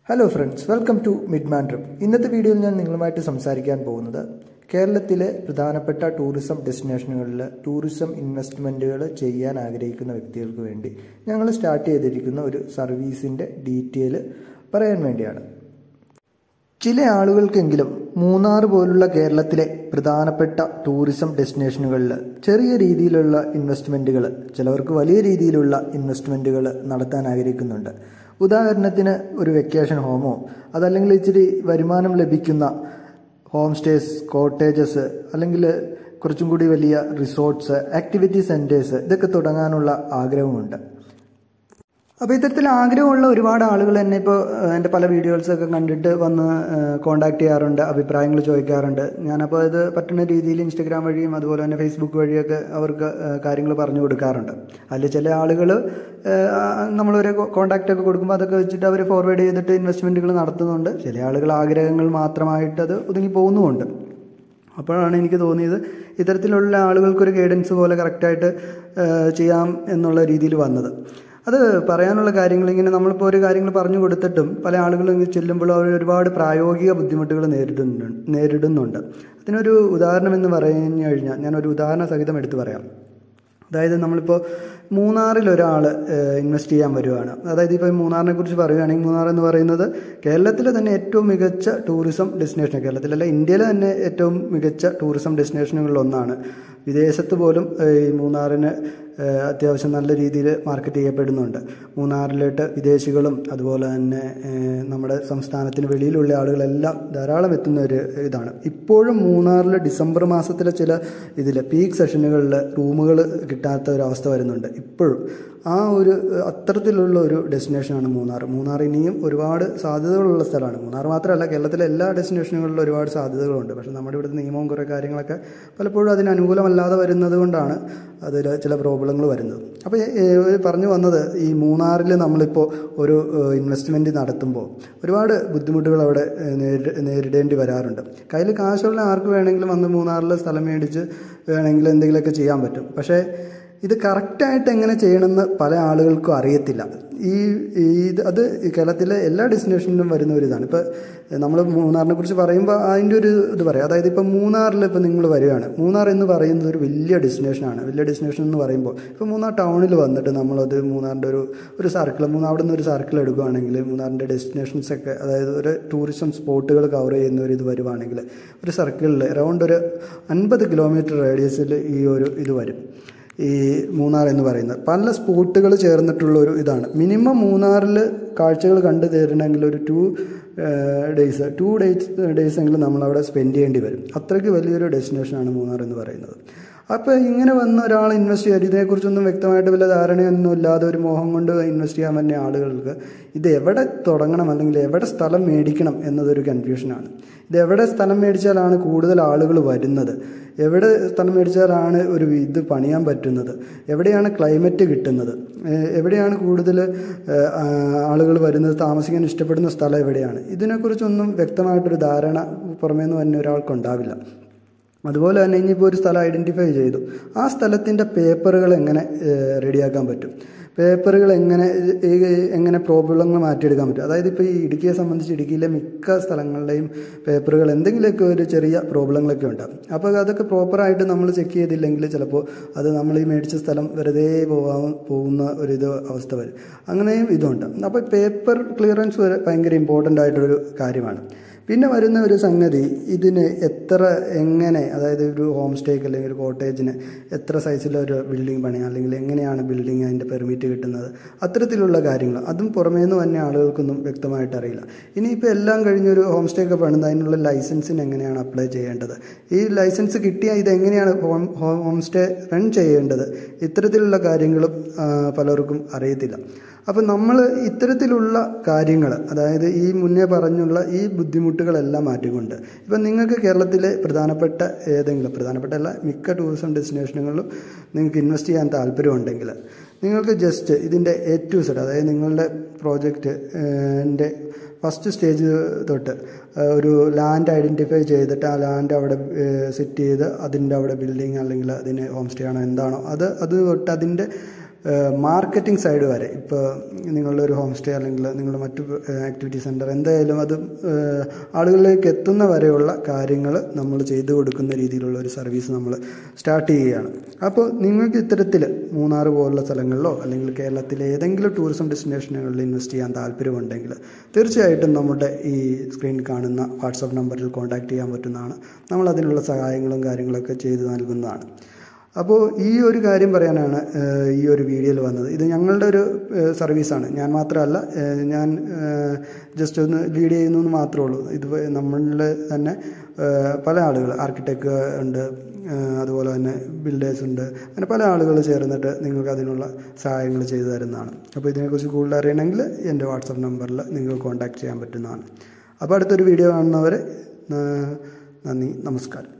hello friends welcome to midman trip ഇന്നത്തെ വീഡിയോയിൽ ഞാൻ നിങ്ങളുമായിട്ട് സംസാരിക്കാൻ പോകുന്നത് കേരളത്തിലെ പ്രധാനപ്പെട്ട ടൂറിസം ഡെസ്റ്റിനേഷനുകളിൽ ടൂറിസം ഇൻവെസ്റ്റ്മെൻറ്റുകൾ ചെയ്യാൻ ആഗ്രഹിക്കുന്ന വ്യക്തികൾക്ക് വേണ്ടി ഞങ്ങൾ സ്റ്റാർട്ട് ചെയ്തിരിക്കുന്ന ഒരു സർവീസിൻ്റെ ഡീറ്റെയിൽ പറയാൻ വേണ്ടിയാണ് ചില ആളുകൾക്കെങ്കിലും മൂന്നാർ പോലുള്ള കേരളത്തിലെ പ്രധാനപ്പെട്ട ടൂറിസം ഡെസ്റ്റിനേഷനുകളിൽ ചെറിയ രീതിയിലുള്ള ഇൻവെസ്റ്റ്മെൻറ്റുകൾ ചിലവർക്ക് വലിയ രീതിയിലുള്ള ഇൻവെസ്റ്റ്മെൻറ്റുകൾ നടത്താൻ ആഗ്രഹിക്കുന്നുണ്ട് ഉദാഹരണത്തിന് ഒരു വെക്കേഷൻ ഹോമോ അതല്ലെങ്കിൽ ഇച്ചിരി വരുമാനം ലഭിക്കുന്ന ഹോം സ്റ്റേസ് കോട്ടേജസ് അല്ലെങ്കിൽ കുറച്ചും കൂടി വലിയ റിസോർട്ട്സ് ആക്ടിവിറ്റി സെൻറ്റേഴ്സ് ഇതൊക്കെ തുടങ്ങാനുള്ള ആഗ്രഹമുണ്ട് അപ്പോൾ ഇത്തരത്തിൽ ആഗ്രഹമുള്ള ഒരുപാട് ആളുകൾ തന്നെ ഇപ്പോൾ എൻ്റെ പല വീഡിയോസൊക്കെ കണ്ടിട്ട് വന്ന് കോണ്ടാക്ട് ചെയ്യാറുണ്ട് അഭിപ്രായങ്ങൾ ചോദിക്കാറുണ്ട് ഞാനപ്പോൾ ഇത് പറ്റുന്ന രീതിയിൽ ഇൻസ്റ്റഗ്രാം വഴിയും അതുപോലെ തന്നെ ഫേസ്ബുക്ക് വഴിയൊക്കെ അവർക്ക് കാര്യങ്ങൾ പറഞ്ഞു കൊടുക്കാറുണ്ട് അതിൽ ചില ആളുകൾ നമ്മളൊരു കോണ്ടാക്റ്റ് ഒക്കെ കൊടുക്കുമ്പോൾ അതൊക്കെ വെച്ചിട്ട് അവർ ഫോർവേഡ് ചെയ്തിട്ട് ഇൻവെസ്റ്റ്മെൻറ്റുകൾ നടത്തുന്നുണ്ട് ചില ആളുകൾ ആഗ്രഹങ്ങൾ മാത്രമായിട്ട് അത് ഒതുങ്ങി പോകുന്നുമുണ്ട് അപ്പോഴാണ് എനിക്ക് തോന്നിയത് ഇത്തരത്തിലുള്ള ആളുകൾക്കൊരു ഗൈഡൻസ് പോലെ കറക്റ്റായിട്ട് ചെയ്യാം എന്നുള്ള രീതിയിൽ വന്നത് അത് പറയാനുള്ള കാര്യങ്ങൾ ഇങ്ങനെ നമ്മളിപ്പോൾ ഒരു കാര്യങ്ങൾ പറഞ്ഞു കൊടുത്തിട്ടും പല ആളുകളും ഇങ്ങനെ ചെല്ലുമ്പോൾ അവർ ഒരുപാട് പ്രായോഗിക ബുദ്ധിമുട്ടുകൾ നേരിടുന്നുണ്ട് നേരിടുന്നുണ്ട് അതിനൊരു ഉദാഹരണം എന്ന് പറഞ്ഞു കഴിഞ്ഞാൽ ഞാനൊരു ഉദാഹരണ സഹിതം എടുത്തു പറയാം അതായത് നമ്മളിപ്പോൾ മൂന്നാറിൽ ഒരാൾ ഇൻവെസ്റ്റ് ചെയ്യാൻ വരുവാണ് അതായത് ഇപ്പോൾ മൂന്നാറിനെ കുറിച്ച് പറയുകയാണെങ്കിൽ മൂന്നാർ എന്ന് പറയുന്നത് കേരളത്തിലെ തന്നെ ഏറ്റവും മികച്ച ടൂറിസം ഡെസ്റ്റിനേഷൻ കേരളത്തിലല്ല ഇന്ത്യയിലെ തന്നെ ഏറ്റവും മികച്ച ടൂറിസം ഡെസ്റ്റിനേഷനുകളിൽ ഒന്നാണ് വിദേശത്ത് പോലും ഈ മൂന്നാറിന് അത്യാവശ്യം നല്ല രീതിയിൽ മാർക്കറ്റ് ചെയ്യപ്പെടുന്നുണ്ട് മൂന്നാറിലോട്ട് വിദേശികളും അതുപോലെ തന്നെ നമ്മുടെ സംസ്ഥാനത്തിന് വെളിയിലുള്ള ആളുകളെല്ലാം ധാരാളം എത്തുന്ന ഒരു ഇതാണ് ഇപ്പോഴും മൂന്നാറിൽ ഡിസംബർ മാസത്തിലെ ചില ഇതിൽ പീക്ക് സെഷനുകളിൽ റൂമുകൾ കിട്ടാത്ത ഒരു അവസ്ഥ വരുന്നുണ്ട് ഇപ്പോഴും ആ ഒരു അത്തരത്തിലുള്ള ഒരു ഡെസ്റ്റിനേഷനാണ് മൂന്നാർ മൂന്നാർ ഇനിയും ഒരുപാട് സാധ്യതകളുള്ള സ്ഥലമാണ് മൂന്നാർ മാത്രമല്ല കേരളത്തിലെ എല്ലാ ഡെസ്റ്റിനേഷനുകളിലും ഒരുപാട് സാധ്യതകളുണ്ട് പക്ഷേ നമ്മുടെ ഇവിടുത്തെ നിയമവും കുറേ കാര്യങ്ങളൊക്കെ പലപ്പോഴും അതിന് അനുകൂലമല്ലാതെ വരുന്നത് കൊണ്ടാണ് അതിൽ ചില പ്രോബ്ലങ്ങൾ വരുന്നത് അപ്പോൾ പറഞ്ഞു വന്നത് ഈ മൂന്നാറിൽ നമ്മളിപ്പോൾ ഒരു ഇൻവെസ്റ്റ്മെൻറ്റ് നടത്തുമ്പോൾ ഒരുപാട് ബുദ്ധിമുട്ടുകൾ അവിടെ നേരിടേണ്ടി വരാറുണ്ട് കയ്യിൽ കാശുള്ള ആർക്ക് വേണമെങ്കിലും വന്ന് മൂന്നാറിൽ സ്ഥലം മേടിച്ച് വേണമെങ്കിൽ എന്തെങ്കിലുമൊക്കെ ചെയ്യാൻ പറ്റും പക്ഷേ ഇത് കറക്റ്റായിട്ട് എങ്ങനെ ചെയ്യണമെന്ന് പല ആളുകൾക്കും അറിയത്തില്ല ഈ ഇത് അത് കേരളത്തിലെ എല്ലാ ഡെസ്റ്റിനേഷനിലും വരുന്ന ഒരു ഇതാണ് ഇപ്പോൾ നമ്മൾ മൂന്നാറിനെ കുറിച്ച് പറയുമ്പോൾ അതിൻ്റെ ഒരു ഇത് പറയാം അതായത് ഇപ്പോൾ മൂന്നാറിൽ ഇപ്പോൾ നിങ്ങൾ വരികയാണ് മൂന്നാർ എന്ന് പറയുന്നത് ഒരു വലിയ ഡെസ്റ്റിനേഷനാണ് വലിയ ഡെസ്റ്റിനേഷൻ എന്ന് പറയുമ്പോൾ ഇപ്പോൾ മൂന്നാർ ടൗണിൽ വന്നിട്ട് നമ്മളത് മൂന്നാറിൻ്റെ ഒരു ഒരു സർക്കിൾ മൂന്നാർ അവിടെ നിന്ന് ഒരു സർക്കിൾ എടുക്കുകയാണെങ്കിൽ മൂന്നാറിൻ്റെ ഡെസ്റ്റിനേഷൻസ് ഒക്കെ അതായത് ഒരു ടൂറിസം സ്പോട്ടുകൾ കവർ ചെയ്യുന്ന ഒരു ഇത് വരുവാണെങ്കിൽ ഒരു സർക്കിളിൽ അറൗണ്ട് ഒരു അൻപത് കിലോമീറ്റർ റേഡിയസിൽ ഈ ഒരു ഇത് വരും ഈ മൂന്നാർ എന്ന് പറയുന്നത് പല സ്പോട്ടുകൾ ചേർന്നിട്ടുള്ള ഒരു ഇതാണ് മിനിമം മൂന്നാറിൽ കാഴ്ചകൾ കണ്ടു തരണമെങ്കിൽ ഒരു two days two days days എങ്കിലും നമ്മളവിടെ സ്പെൻഡ് ചെയ്യേണ്ടി വരും അത്രയ്ക്ക് വലിയൊരു ഡെസ്റ്റിനേഷനാണ് മൂന്നാർ എന്ന് പറയുന്നത് അപ്പോൾ ഇങ്ങനെ വന്ന ഒരാൾ ഇൻവെസ്റ്റ് ചെയ്യാൻ ഇതിനെക്കുറിച്ചൊന്നും വ്യക്തമായിട്ട് വല്ല ധാരണയൊന്നും ഇല്ലാതെ ഒരു മോഹം കൊണ്ട് ഇൻവെസ്റ്റ് ചെയ്യാൻ പറ്റിയ ആളുകൾക്ക് ഇത് എവിടെ തുടങ്ങണം അല്ലെങ്കിൽ എവിടെ സ്ഥലം മേടിക്കണം എന്നതൊരു കൺഫ്യൂഷനാണ് ഇത് എവിടെ സ്ഥലം മേടിച്ചാലാണ് കൂടുതൽ ആളുകൾ വരുന്നത് എവിടെ സ്ഥലം മേടിച്ചാലാണ് ഒരു ഇത് പണിയാൻ പറ്റുന്നത് എവിടെയാണ് ക്ലൈമറ്റ് കിട്ടുന്നത് എവിടെയാണ് കൂടുതൽ ആളുകൾ വരുന്നത് താമസിക്കാൻ ഇഷ്ടപ്പെടുന്ന സ്ഥലം എവിടെയാണ് ഇതിനെക്കുറിച്ചൊന്നും വ്യക്തമായിട്ടൊരു ധാരണ പുറമേ നിന്ന് തന്നെ ഒരാൾക്കുണ്ടാവില്ല അതുപോലെ തന്നെ ഇനിയിപ്പോൾ ഒരു സ്ഥലം ഐഡൻറ്റിഫൈ ചെയ്തു ആ സ്ഥലത്തിൻ്റെ പേപ്പറുകൾ എങ്ങനെ റെഡിയാക്കാൻ പറ്റും പേപ്പറുകൾ എങ്ങനെ എങ്ങനെ പ്രോബ്ലങ്ങൾ മാറ്റിയെടുക്കാൻ പറ്റും അതായത് ഇപ്പോൾ ഈ ഇടുക്കിയെ സംബന്ധിച്ച് ഇടുക്കിയിലെ മിക്ക സ്ഥലങ്ങളുടെയും പേപ്പറുകൾ എന്തെങ്കിലുമൊക്കെ ഒരു ചെറിയ പ്രോബ്ലങ്ങളൊക്കെ ഉണ്ടാകും അപ്പോൾ അതൊക്കെ പ്രോപ്പറായിട്ട് നമ്മൾ ചെക്ക് ചെയ്തില്ലെങ്കിൽ ചിലപ്പോൾ അത് നമ്മൾ ഈ മേടിച്ച സ്ഥലം വെറുതെ പോകാൻ പോകുന്ന ഒരു ഇത് അവസ്ഥ വരും അങ്ങനെയും ഇതുണ്ട് അപ്പോൾ പേപ്പർ ക്ലിയറൻസ് വരെ ഭയങ്കര ഇമ്പോർട്ടൻ്റ് ആയിട്ടൊരു കാര്യമാണ് പിന്നെ വരുന്ന ഒരു സംഗതി ഇതിന് എത്ര എങ്ങനെ അതായത് ഒരു ഹോം സ്റ്റേക്ക് അല്ലെങ്കിൽ ഒരു കോട്ടേജിന് എത്ര സൈസിലൊരു ബിൽഡിംഗ് പണിയാം അല്ലെങ്കിൽ എങ്ങനെയാണ് ബിൽഡിംഗ് അതിൻ്റെ പെർമിറ്റ് കിട്ടുന്നത് അത്തരത്തിലുള്ള കാര്യങ്ങൾ അതും പുറമേ നിന്ന് തന്നെ ആളുകൾക്കൊന്നും വ്യക്തമായിട്ട് അറിയില്ല ഇനിയിപ്പോൾ എല്ലാം കഴിഞ്ഞൊരു ഹോം സ്റ്റേ ഒക്കെ പണിത് അതിനുള്ള ലൈസൻസിന് എങ്ങനെയാണ് അപ്ലൈ ചെയ്യേണ്ടത് ഈ ലൈസൻസ് കിട്ടിയാൽ ഇത് എങ്ങനെയാണ് ഹോം ഹോം സ്റ്റേ റൺ ചെയ്യേണ്ടത് ഇത്തരത്തിലുള്ള കാര്യങ്ങളും പലർക്കും അറിയത്തില്ല അപ്പം നമ്മൾ ഇത്തരത്തിലുള്ള കാര്യങ്ങൾ അതായത് ഈ മുന്നേ പറഞ്ഞുള്ള ഈ ബുദ്ധിമുട്ടുകളെല്ലാം മാറ്റിക്കൊണ്ട് ഇപ്പം നിങ്ങൾക്ക് കേരളത്തിലെ പ്രധാനപ്പെട്ട ഏതെങ്കിലും പ്രധാനപ്പെട്ട അല്ല മിക്ക ടൂറിസം ഡെസ്റ്റിനേഷനുകളിലും നിങ്ങൾക്ക് ഇൻവെസ്റ്റ് ചെയ്യാൻ താല്പര്യമുണ്ടെങ്കിൽ നിങ്ങൾക്ക് ജസ്റ്റ് ഇതിൻ്റെ എ ടു സെഡ് അതായത് നിങ്ങളുടെ പ്രോജക്റ്റ് ൻ്റെ ഫസ്റ്റ് സ്റ്റേജ് തൊട്ട് ഒരു ലാൻഡ് ഐഡൻറ്റിഫൈ ചെയ്തിട്ട് ആ ലാൻഡ് അവിടെ സെറ്റ് ചെയ്ത് അതിൻ്റെ അവിടെ ബിൽഡിങ് അല്ലെങ്കിൽ അതിന് ഹോം സ്റ്റേ ആണോ എന്താണോ അത് അത് തൊട്ട് അതിൻ്റെ മാർക്കറ്റിംഗ് സൈഡ് വരെ ഇപ്പോൾ നിങ്ങളുടെ ഒരു ഹോം സ്റ്റേ അല്ലെങ്കിൽ നിങ്ങളുടെ മറ്റു ആക്ടിവിറ്റി സെൻറ്റർ എന്തായാലും അത് ഏഹ്, ആളുകളിലേക്ക് എത്തുന്ന വരെയുള്ള കാര്യങ്ങൾ നമ്മൾ ചെയ്തു കൊടുക്കുന്ന രീതിയിലുള്ള ഒരു സർവീസ് നമ്മൾ സ്റ്റാർട്ട് ചെയ്യുകയാണ് അപ്പോൾ നിങ്ങൾക്ക് ഇത്തരത്തിൽ മൂന്നാർ പോലുള്ള സ്ഥലങ്ങളിലോ അല്ലെങ്കിൽ കേരളത്തിലെ ഏതെങ്കിലും ടൂറിസം ഡെസ്റ്റിനേഷനുകളിൽ ഇൻവെസ്റ്റ് ചെയ്യാൻ താല്പര്യമുണ്ടെങ്കിൽ തീർച്ചയായിട്ടും നമ്മുടെ ഈ സ്ക്രീനിൽ കാണുന്ന വാട്സപ്പ് നമ്പറിൽ കോൺടാക്റ്റ് ചെയ്യാൻ പറ്റുന്നതാണ് നമ്മൾ അതിനുള്ള സഹായങ്ങളും കാര്യങ്ങളൊക്കെ ചെയ്തു നൽകുന്നതാണ് അപ്പോൾ ഈ ഒരു കാര്യം പറയാനാണ് ഏഹ്, ഈ ഒരു വീഡിയോയിൽ വന്നത് ഇത് ഞങ്ങളുടെ ഒരു ഏഹ്, സർവീസാണ് ഞാൻ മാത്രമല്ല ഏഹ്, ഞാൻ ജസ്റ്റ് ഒന്ന് ലീഡ് ചെയ്യുന്നു എന്ന് മാത്രമേ ഉള്ളൂ ഇത് നമ്മളിൽ തന്നെ ഏഹ്, പല ആളുകൾ ആർക്കിടെക്ട് ഉണ്ട് ഏഹ്, അതുപോലെ തന്നെ ബിൽഡേഴ്സ് ഉണ്ട് അങ്ങനെ പല ആളുകൾ ചേർന്നിട്ട് നിങ്ങൾക്ക് അതിനുള്ള സഹായങ്ങൾ ചെയ്തു തരുന്നതാണ് അപ്പോൾ ഇതിനെക്കുറിച്ച് കൂടുതൽ അറിയണമെങ്കിൽ എൻ്റെ വാട്സപ്പ് നമ്പറിൽ നിങ്ങൾക്ക് കോൺടാക്ട് ചെയ്യാൻ പറ്റുന്നതാണ് അപ്പോൾ അടുത്തൊരു വീഡിയോ കാണുന്നവരെ ഏഹ്, നന്ദി നമസ്കാരം